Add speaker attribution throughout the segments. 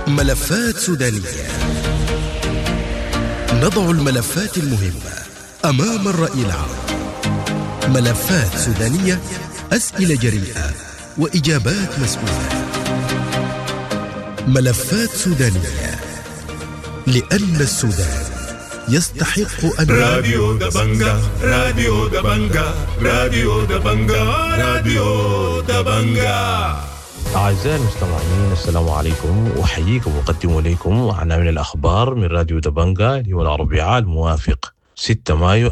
Speaker 1: ملفات سودانية نضع الملفات المهمة أمام الرأي العام ملفات سودانية أسئلة جريئة وإجابات مسؤولة ملفات سودانية لأن السودان يستحق أن
Speaker 2: راديو دبنجا راديو دبنجا راديو دبنجا راديو دبنجا
Speaker 3: أعزائي المستمعين السلام عليكم أحييكم وأقدم إليكم معنا من الأخبار من راديو دبنجا اليوم الأربعاء الموافق 6 مايو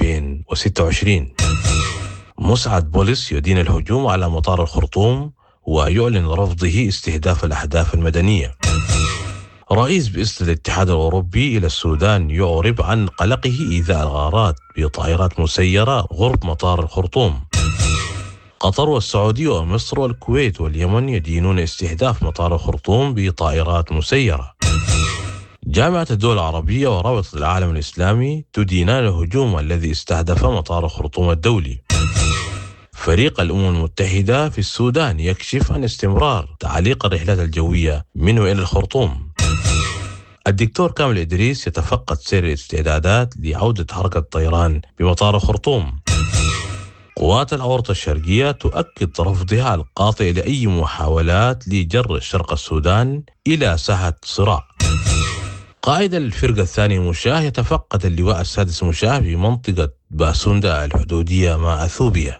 Speaker 3: 2026 مسعد بوليس يدين الهجوم على مطار الخرطوم ويعلن رفضه استهداف الأهداف المدنية رئيس بإسم الاتحاد الأوروبي إلى السودان يعرب عن قلقه إيذاء الغارات بطائرات مسيرة غرب مطار الخرطوم قطر والسعودية ومصر والكويت واليمن يدينون استهداف مطار الخرطوم بطائرات مسيرة جامعة الدول العربية ورابطة العالم الإسلامي تدينان الهجوم الذي استهدف مطار الخرطوم الدولي فريق الأمم المتحدة في السودان يكشف عن استمرار تعليق الرحلات الجوية منه إلى الخرطوم الدكتور كامل إدريس يتفقد سير الاستعدادات لعودة حركة الطيران بمطار الخرطوم قوات الأورطة الشرقية تؤكد رفضها القاطع لأي محاولات لجر الشرق السودان إلى ساحة صراع قائد الفرقة الثانية مشاه يتفقد اللواء السادس مشاه في منطقة باسوندا الحدودية مع أثوبيا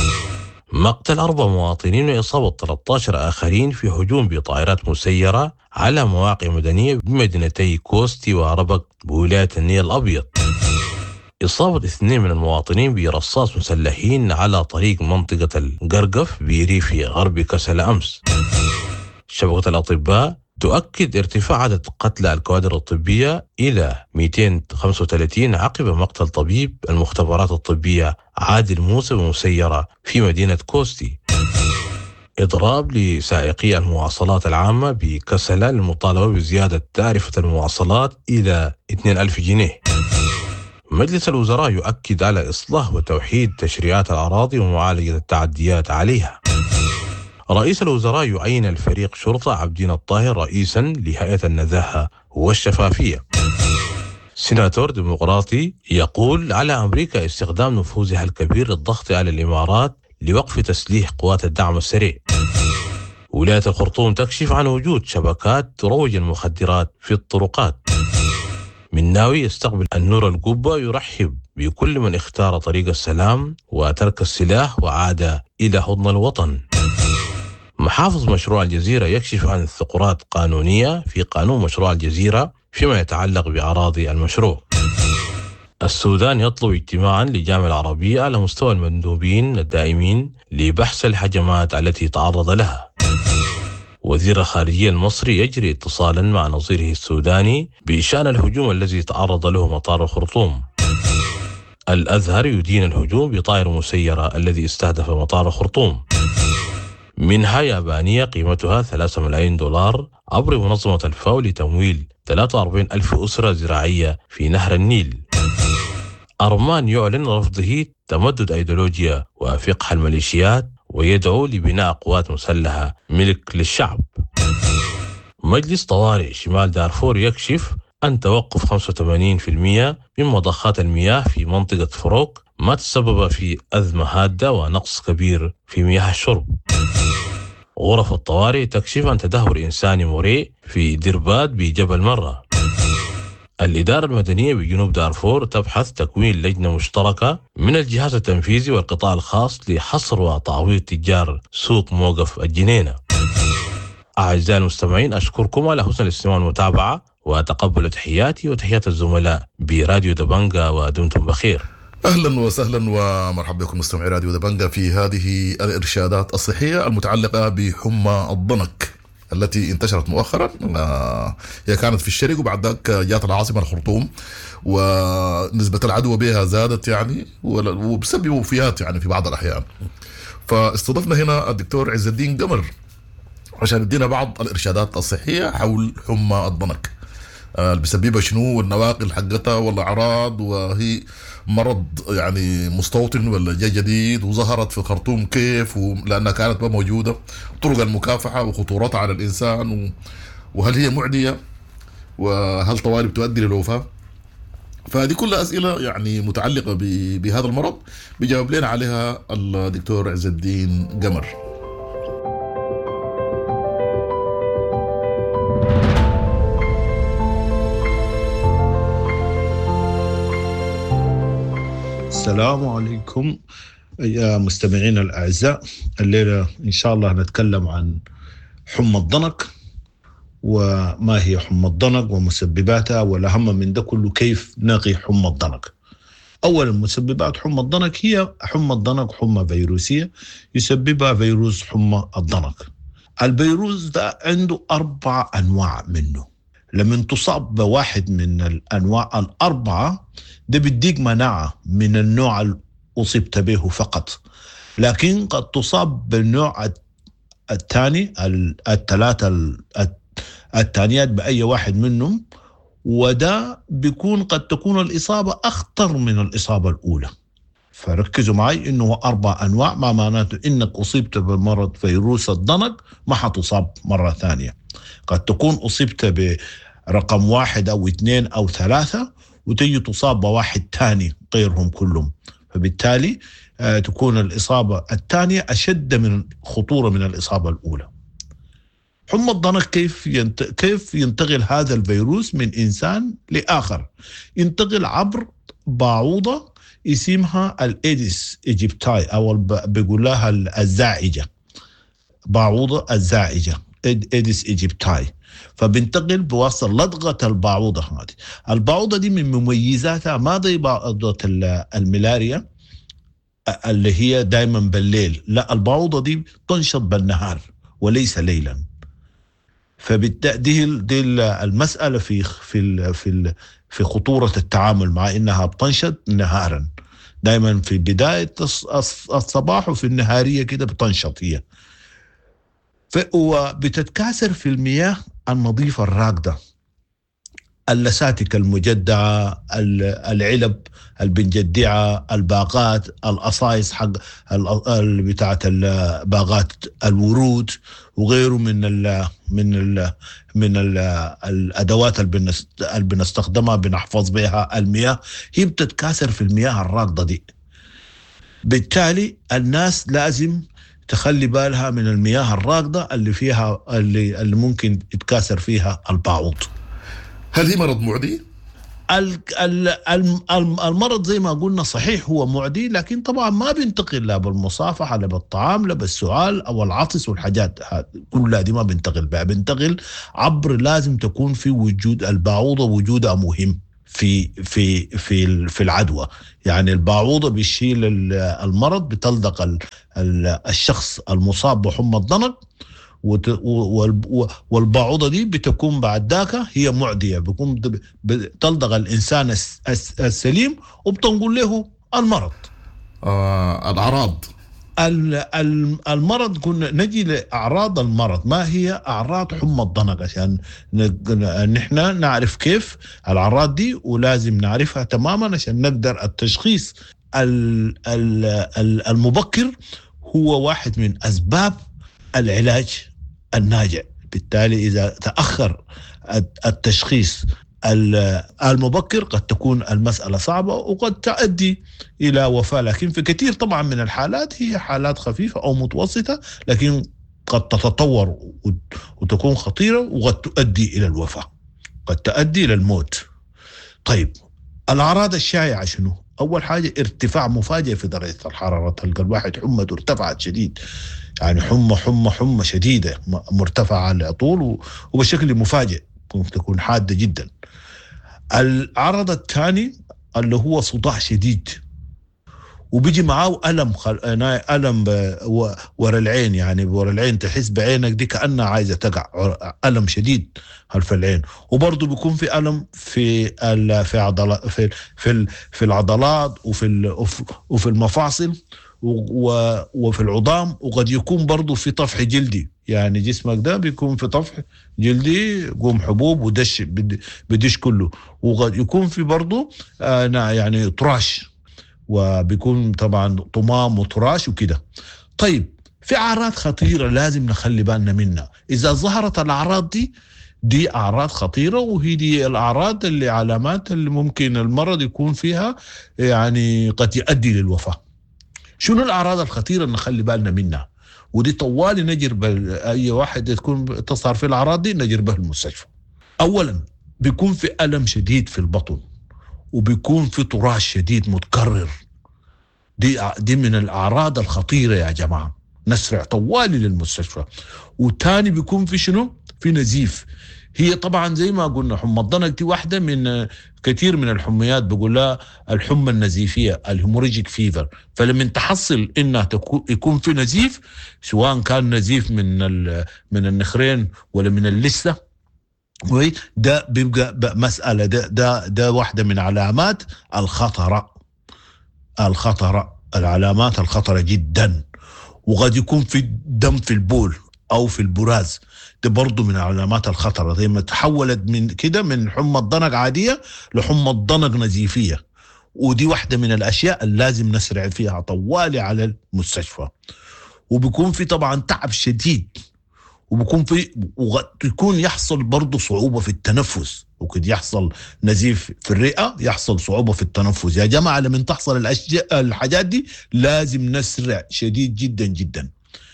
Speaker 3: مقتل أربع مواطنين وإصابة 13 آخرين في هجوم بطائرات مسيرة على مواقع مدنية بمدينتي كوستي وربك بولاية النيل الأبيض إصابة اثنين من المواطنين برصاص مسلحين على طريق منطقة القرقف بريف غرب كسل أمس شبكة الأطباء تؤكد ارتفاع عدد قتلى الكوادر الطبية إلى 235 عقب مقتل طبيب المختبرات الطبية عادل موسى بمسيرة في مدينة كوستي إضراب لسائقي المواصلات العامة بكسلة للمطالبة بزيادة تعرفة المواصلات إلى 2000 جنيه مجلس الوزراء يؤكد على إصلاح وتوحيد تشريعات الأراضي ومعالجة التعديات عليها رئيس الوزراء يعين الفريق شرطة عبدين الطاهر رئيسا لهيئة النزاهة والشفافية سيناتور ديمقراطي يقول على أمريكا استخدام نفوذها الكبير للضغط على الإمارات لوقف تسليح قوات الدعم السريع ولاية الخرطوم تكشف عن وجود شبكات تروج المخدرات في الطرقات مناوي يستقبل النور القبة يرحب بكل من اختار طريق السلام وترك السلاح وعاد إلى حضن الوطن محافظ مشروع الجزيرة يكشف عن ثغرات قانونية في قانون مشروع الجزيرة فيما يتعلق بأراضي المشروع السودان يطلب اجتماعا للجامعة العربية على مستوى المندوبين الدائمين لبحث الهجمات التي تعرض لها وزير الخارجية المصري يجري اتصالا مع نظيره السوداني بشأن الهجوم الذي تعرض له مطار الخرطوم الأزهر يدين الهجوم بطائر مسيرة الذي استهدف مطار الخرطوم منها يابانية قيمتها 3 ملايين دولار عبر منظمة الفاو لتمويل 43 ألف أسرة زراعية في نهر النيل أرمان يعلن رفضه تمدد أيديولوجيا وفقه الميليشيات ويدعو لبناء قوات مسلحة ملك للشعب مجلس طوارئ شمال دارفور يكشف أن توقف 85% من مضخات المياه في منطقة فروك ما تسبب في أزمة هادة ونقص كبير في مياه الشرب غرف الطوارئ تكشف عن تدهور إنساني مريء في درباد بجبل مرة الإدارة المدنية بجنوب دارفور تبحث تكوين لجنة مشتركة من الجهاز التنفيذي والقطاع الخاص لحصر وتعويض تجار سوق موقف الجنينة أعزائي المستمعين أشكركم على حسن الاستماع والمتابعة وتقبل تحياتي وتحيات الزملاء براديو دبنجا ودمتم بخير
Speaker 4: اهلا وسهلا ومرحبا بكم مستمعي راديو دبنجا في هذه الارشادات الصحيه المتعلقه بحمى الضنك التي انتشرت مؤخرا آه، هي كانت في الشرق وبعد ذاك جاءت العاصمه الخرطوم ونسبه العدوى بها زادت يعني وبسبب وفيات يعني في بعض الاحيان فاستضفنا هنا الدكتور عز الدين قمر عشان يدينا بعض الارشادات الصحيه حول حمى الضنك آه، اللي بيسببها شنو والنواقل حقتها والاعراض وهي مرض يعني مستوطن ولا جاي جديد وظهرت في الخرطوم كيف لانها كانت ما موجوده طرق المكافحه وخطورتها على الانسان و وهل هي معديه وهل طوالب تؤدي للوفاه فهذه كلها اسئله يعني متعلقه ب- بهذا المرض بيجاوب لنا عليها الدكتور عز الدين قمر
Speaker 5: السلام عليكم يا مستمعينا الأعزاء الليلة إن شاء الله نتكلم عن حمى الضنك وما هي حمى الضنك ومسبباتها والأهم من ده كله كيف نقي حمى الضنك أولا مسببات حمى الضنك هي حمى الضنك حمى فيروسية يسببها فيروس حمى الضنك الفيروس ده عنده أربع أنواع منه لما تصاب بواحد من الأنواع الأربعة ده بيديك مناعة من النوع اللي أصبت به فقط لكن قد تصاب بالنوع الت- الثاني ال- الثلاثة ال- الت- الثانيات بأي واحد منهم وده بيكون قد تكون الإصابة أخطر من الإصابة الأولى فركزوا معي انه اربع انواع ما معناته انك اصبت بمرض فيروس الضنك ما حتصاب مره ثانيه قد تكون اصبت برقم واحد او اثنين او ثلاثه وتجي تصاب بواحد ثاني غيرهم كلهم فبالتالي آه، تكون الاصابه الثانيه اشد من خطوره من الاصابه الاولى حمى الضنك كيف ينت... كيف ينتقل هذا الفيروس من انسان لاخر ينتقل عبر بعوضه اسمها الايديس ايجيبتاي او الب- بيقول لها الزائجه بعوضه الزائجه إيد- ايديس ايجيبتاي فبينتقل بواسطه لدغه البعوضه هذه البعوضه دي من مميزاتها ما زي بعوضه ال- الملاريا اللي هي دائما بالليل لا البعوضه دي تنشط بالنهار وليس ليلا فبالتالي دي ال- دي ال- المساله في في ال في ال في خطوره التعامل مع انها بتنشط نهارا دائما في بدايه الص- الص- الصباح وفي النهاريه كده بتنشط هي ف- وبتتكاثر في المياه النظيفه الراكده اللساتك المجدعه ال- العلب البنجدعه الباقات القصايص حق ال- ال- بتاعت ال- باغات الورود وغيره من ال من ال من ال الادوات اللي بنست- اللي بنستخدمها بنحفظ بها المياه هي بتتكاثر في المياه الراكده دي بالتالي الناس لازم تخلي بالها من المياه الراكده اللي فيها اللي, اللي ممكن يتكاثر فيها البعوض
Speaker 4: هل هي مرض معدي؟
Speaker 5: ال- ال- الم- الم- المرض زي ما قلنا صحيح هو معدي لكن طبعا ما بينتقل لا بالمصافحه لا بالطعام لا بالسؤال او العطس والحاجات هذه كلها دي ما بينتقل بها بينتقل عبر لازم تكون في وجود البعوضه وجودها مهم في في في ال- في العدوى يعني البعوضه بيشيل ال- المرض بتلدق ال- ال- الشخص المصاب بحمى الضنك وت- و- وال- و- والبعوضه دي بتكون بعد ذاك هي معديه بيكون بت- بتلدغ الانسان الس- الس- السليم وبتنقل له المرض
Speaker 4: آه الاعراض
Speaker 5: ال- ال- المرض كنا نجي لاعراض المرض ما هي اعراض حمى الضنك عشان ن- نحن نعرف كيف الاعراض دي ولازم نعرفها تماما عشان نقدر التشخيص ال- ال- ال- المبكر هو واحد من اسباب العلاج الناجع بالتالي اذا تاخر الت- التشخيص ال- المبكر قد تكون المساله صعبه وقد تؤدي الى وفاه لكن في كثير طبعا من الحالات هي حالات خفيفه او متوسطه لكن قد تتطور وت- وتكون خطيره وقد تؤدي الى الوفاه قد تؤدي الى الموت طيب الاعراض الشائعه شنو؟ اول حاجه ارتفاع مفاجئ في درجه الحراره تلقى الواحد حمته ارتفعت شديد يعني حمى حمى حمى شديده م- مرتفعه على طول و- وبشكل مفاجئ ممكن تكون حاده جدا العرض الثاني اللي هو صداع شديد وبيجي معاه الم خل... أنا- الم ب- و- ورا العين يعني ورا العين تحس بعينك دي كانها عايزه تقع ع- الم شديد خلف العين وبرضه بيكون في الم في ال... في عضلات في في ال... في العضلات وفي ال... وف- وفي المفاصل و... و... وفي العظام وقد يكون برضه في طفح جلدي يعني جسمك ده بيكون في طفح جلدي يقوم حبوب ودش بد- بدش كله وقد يكون في برضه آه نا- يعني تراش وبيكون طبعا طمام وتراش وكده طيب في اعراض خطيره لازم نخلي بالنا منها اذا ظهرت الاعراض دي دي اعراض خطيره وهي دي الاعراض اللي علامات اللي ممكن المرض يكون فيها يعني قد يؤدي للوفاه شنو الاعراض الخطيره اللي نخلي بالنا منها ودي طوالي نجرب اي واحد تكون تظهر في الاعراض دي نجربه المستشفى اولا بيكون في الم شديد في البطن وبيكون في طراش شديد متكرر دي دي من الاعراض الخطيره يا جماعه نسرع طوالي للمستشفى وتاني بيكون في شنو في نزيف هي طبعا زي ما قلنا حمى الضنك دي واحده من كثير من الحميات بقول لها الحمى النزيفيه الهيموريجيك فيفر فلما تحصل انها تكون يكون في نزيف سواء كان نزيف من من النخرين ولا من اللثه ده بيبقى مساله ده ده ده واحده من علامات الخطره الخطره العلامات الخطره جدا وقد يكون في دم في البول او في البراز ده برضه من علامات الخطر زي ما تحولت من كده من حمى الضنك عاديه لحمى الضنك نزيفيه ودي واحده من الاشياء اللي لازم نسرع فيها طوالي على المستشفى وبيكون في طبعا تعب شديد وبكون في ويكون يحصل برضه صعوبة في التنفس وقد يحصل نزيف في الرئة يحصل صعوبة في التنفس يا جماعة لما تحصل الأشياء الحاجات دي لازم نسرع شديد جدا جدا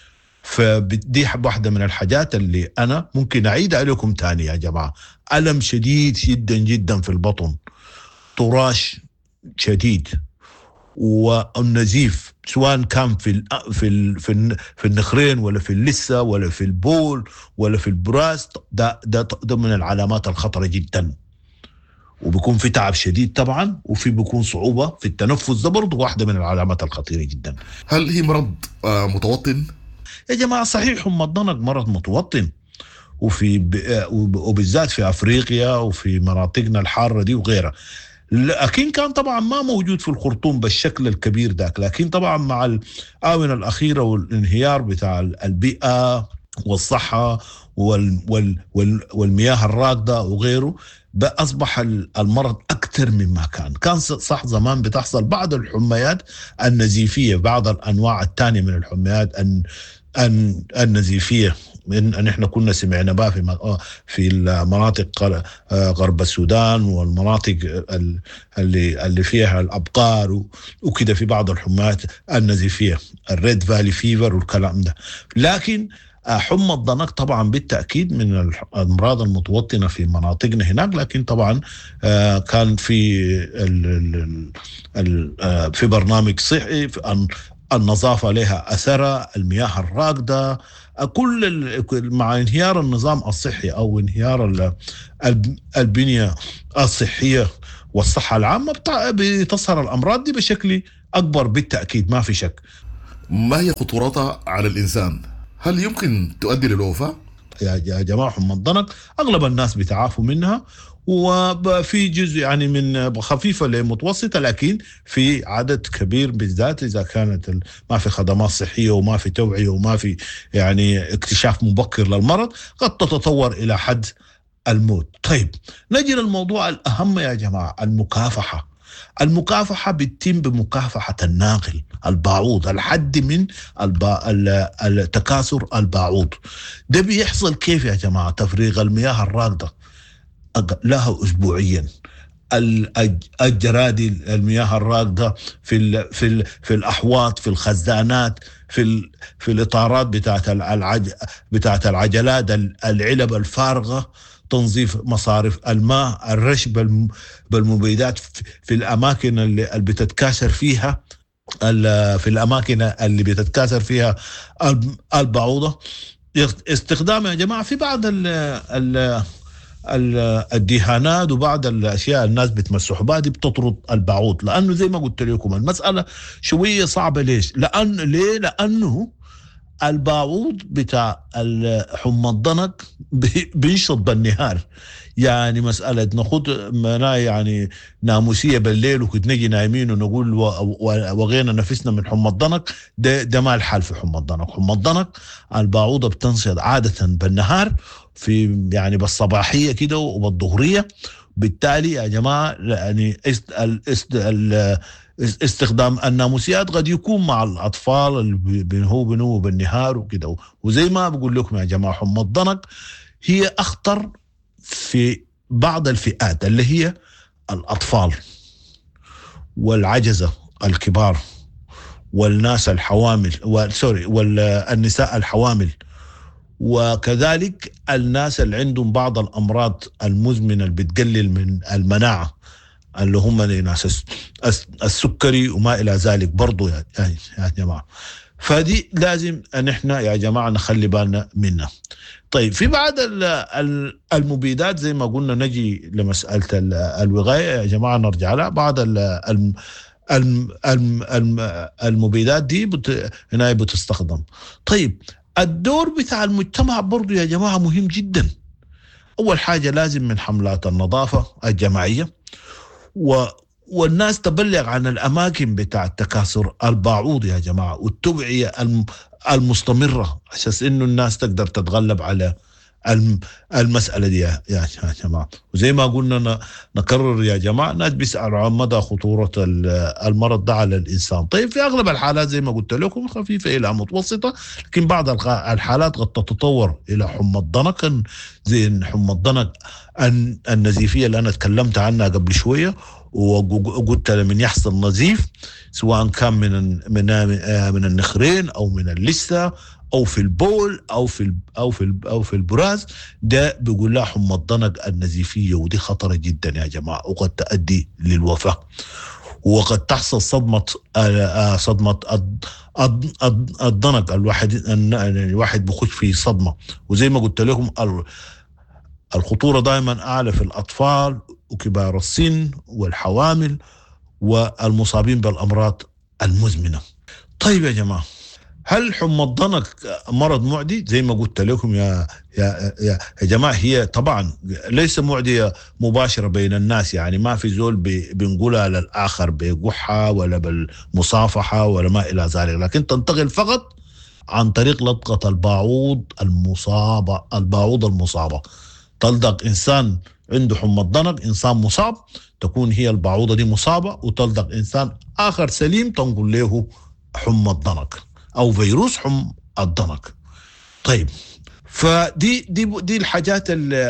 Speaker 5: فدي واحدة من الحاجات اللي أنا ممكن أعيد عليكم تاني يا جماعة ألم شديد جدا جدا في البطن طراش شديد والنزيف سواء كان في ال في ال في, ال في النخرين ولا في اللثه ولا في البول ولا في البراس ده ده ده من العلامات الخطره جدا وبيكون في تعب شديد طبعا وفي بيكون صعوبه في التنفس ده برضه واحده من العلامات الخطيره جدا
Speaker 4: هل هي مرض آه متوطن؟
Speaker 5: يا جماعه صحيح حمى الضنك مرض متوطن وفي وبالذات في افريقيا وفي مناطقنا الحاره دي وغيرها لكن كان طبعا ما موجود في الخرطوم بالشكل الكبير ذاك لكن طبعا مع الآونة الأخيرة والانهيار بتاع البيئة والصحة وال وال وال والمياه الراكدة وغيره أصبح المرض أكثر مما كان كان صح زمان بتحصل بعض الحميات النزيفية بعض الأنواع الثانية من الحميات النزيفية من ان احنا كنا سمعنا بها في في المناطق غرب السودان والمناطق اللي اللي فيها الابقار وكده في بعض الحمات النزيفيه الريد فالي فيفر والكلام ده لكن حمى الضنك طبعا بالتاكيد من الامراض المتوطنه في مناطقنا هناك لكن طبعا كان في في برنامج صحي النظافه لها اثرها المياه الراكده كل مع انهيار النظام الصحي او انهيار البنيه الصحيه والصحه العامه بتظهر الامراض دي بشكل اكبر بالتاكيد ما في شك.
Speaker 4: ما هي خطورتها على الانسان؟ هل يمكن تؤدي للوفاه؟
Speaker 5: يا جماعه حمى الضنك اغلب الناس بتعافوا منها وفي جزء يعني من خفيفة لمتوسطة لكن في عدد كبير بالذات إذا كانت ما في خدمات صحية وما في توعية وما في يعني اكتشاف مبكر للمرض قد تتطور إلى حد الموت طيب نجي للموضوع الأهم يا جماعة المكافحة المكافحة بتتم بمكافحة الناقل الباعوض الحد من البا... التكاثر الباعوض ده بيحصل كيف يا جماعة تفريغ المياه الراكدة لها اسبوعيا الجرادي المياه الراكده في ال في ال في الاحواض في الخزانات في ال في الاطارات بتاعت العج بتاعت العجلات العلب الفارغه تنظيف مصارف الماء الرش بالمبيدات في الاماكن اللي بتتكاثر فيها في الاماكن اللي بتتكاثر فيها البعوضه استخدام يا جماعه في بعض ال ال الدهانات وبعض الاشياء الناس بتمسحوا بها دي بتطرد البعوض لانه زي ما قلت لكم المساله شويه صعبه ليش؟ لان ليه؟ لانه البعوض بتاع حمى الضنك بينشط بالنهار يعني مسألة ناخد منا يعني ناموسية بالليل وكنت نجي نايمين ونقول وغينا نفسنا من حمى الضنك ده, ده ما الحال في حمى الضنك حمى الضنك البعوضة بتنشط عادة بالنهار في يعني بالصباحية كده وبالظهرية بالتالي يا جماعة يعني است است استخدام الناموسيات قد يكون مع الاطفال اللي هو بنو بالنهار وكده وزي ما بقول لكم يا جماعه حمى الضنك هي اخطر في بعض الفئات اللي هي الاطفال والعجزه الكبار والناس الحوامل سوري والنساء الحوامل وكذلك الناس اللي عندهم بعض الامراض المزمنه اللي بتقلل من المناعه اللي هم ناس السكري وما الى ذلك برضو يا, يا جماعه فدي لازم ان احنا يا جماعه نخلي بالنا منها طيب في بعض المبيدات زي ما قلنا نجي لمساله الوقايه يا جماعه نرجع لها بعض المبيدات دي بت... هنا بتستخدم طيب الدور بتاع المجتمع برضو يا جماعة مهم جدا أول حاجة لازم من حملات النظافة الجماعية و والناس تبلغ عن الأماكن بتاع تكاثر الباعوض يا جماعة والتوعية المستمرة أساس إنه الناس تقدر تتغلب على المسألة دي يا يا جماعة وزي ما قلنا نكرر يا جماعة الناس بيسألوا عن مدى خطورة المرض ده على الإنسان طيب في أغلب الحالات زي ما قلت لكم خفيفة إلى متوسطة لكن بعض الحالات قد تتطور إلى حمى الضنك زي حمى الضنك النزيفية اللي أنا تكلمت عنها قبل شوية وقلت من يحصل نزيف سواء كان من من من النخرين او من اللثه او في البول او في او في او في البراز ده بيقول لها حمى الضنك النزيفيه ودي خطره جدا يا جماعه وقد تؤدي للوفاه وقد تحصل صدمه صدمه الضنك الواحد الواحد بيخش في صدمه وزي ما قلت لكم الخطوره دائما اعلى في الاطفال وكبار السن والحوامل والمصابين بالامراض المزمنه. طيب يا جماعه هل حمى الضنك مرض معدي زي ما قلت لكم يا يا يا, يا جماعه هي طبعا ليس معديه مباشره بين الناس يعني ما في زول بنقولها للاخر بقحه ولا بالمصافحه ولا ما الى ذلك لكن تنتقل فقط عن طريق لطقه الباعوض المصابه الباعوض المصابه تلدق انسان عنده حمى الضنك انسان مصاب تكون هي البعوضه دي مصابه وتلدق انسان اخر سليم تنقل له حمى الضنك او فيروس حمى الضنك طيب فدي دي دي الحاجات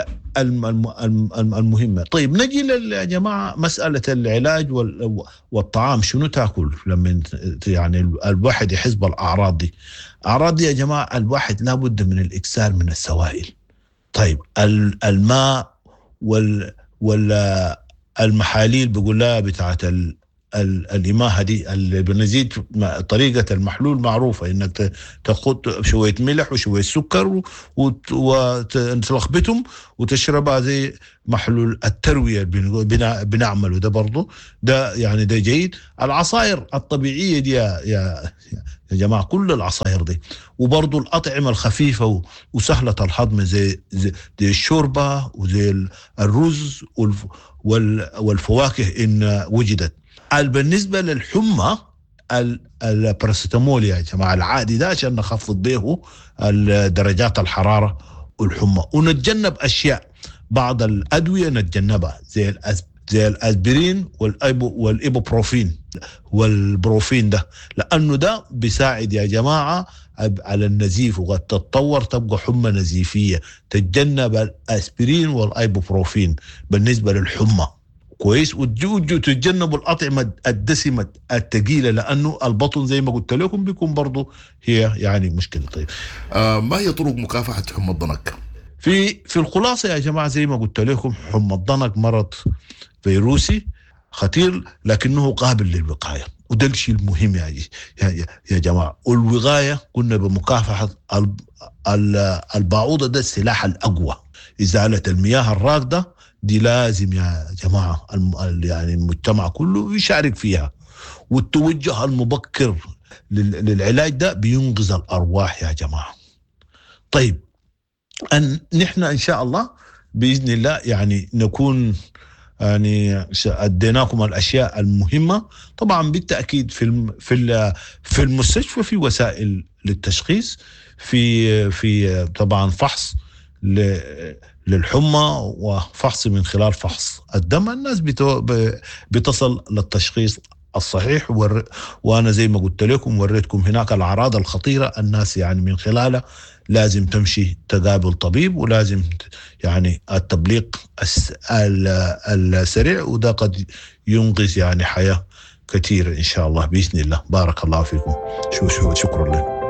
Speaker 5: المهمه طيب نجي يا جماعه مساله العلاج والطعام شنو تاكل لما يعني الواحد يحس بالاعراض دي الاعراض دي يا جماعه الواحد لابد من الاكثار من السوائل طيب الماء وال وال المحاليل بقول لها بتاعت ال الإماهة دي اللي بنزيد طريقة المحلول معروفة إنك تاخد شوية ملح وشوية سكر وتلخبطهم وتشربها زي محلول التروية بنعمله ده برضه ده يعني ده جيد العصائر الطبيعية دي يا, يا, يا جماعة كل العصائر دي وبرضه الأطعمة الخفيفة وسهلة الهضم زي, زي, زي الشوربة وزي الرز والفواكه إن وجدت بالنسبه للحمى الباراسيتامول يا جماعه العادي ده عشان نخفض به درجات الحراره والحمى ونتجنب اشياء بعض الادويه نتجنبها زي الأز... زي الاسبرين والايبو والايبوبروفين والبروفين ده لانه ده بيساعد يا جماعه على النزيف وقد تتطور تبقى حمى نزيفيه تتجنب الاسبرين والايبوبروفين بالنسبه للحمى كويس وتجوا تتجنبوا الاطعمه الدسمه الثقيله لانه البطن زي ما قلت لكم بيكون برضه هي يعني مشكله طيب
Speaker 4: آه ما هي طرق مكافحه حمى الضنك؟
Speaker 5: في في الخلاصه يا جماعه زي ما قلت لكم حمى الضنك مرض فيروسي خطير لكنه قابل للوقايه وده الشيء المهم يا, يا, يا جماعه والوقايه قلنا بمكافحه البعوضه ده السلاح الاقوى ازاله المياه الراكده دي لازم يا جماعة يعني المجتمع كله يشارك فيها والتوجه المبكر للعلاج ده بينقذ الأرواح يا جماعة طيب أن نحن إن شاء الله بإذن الله يعني نكون يعني اديناكم الاشياء المهمه طبعا بالتاكيد في في في المستشفى في وسائل للتشخيص في في طبعا فحص للحمى وفحص من خلال فحص الدم الناس بتصل للتشخيص الصحيح ور... وانا زي ما قلت لكم وريتكم هناك الاعراض الخطيره الناس يعني من خلالها لازم تمشي تقابل طبيب ولازم يعني التبليغ الس... ال- السريع وده قد ينقذ يعني حياه كثيره ان شاء الله باذن الله بارك الله فيكم شو شو شكرا لك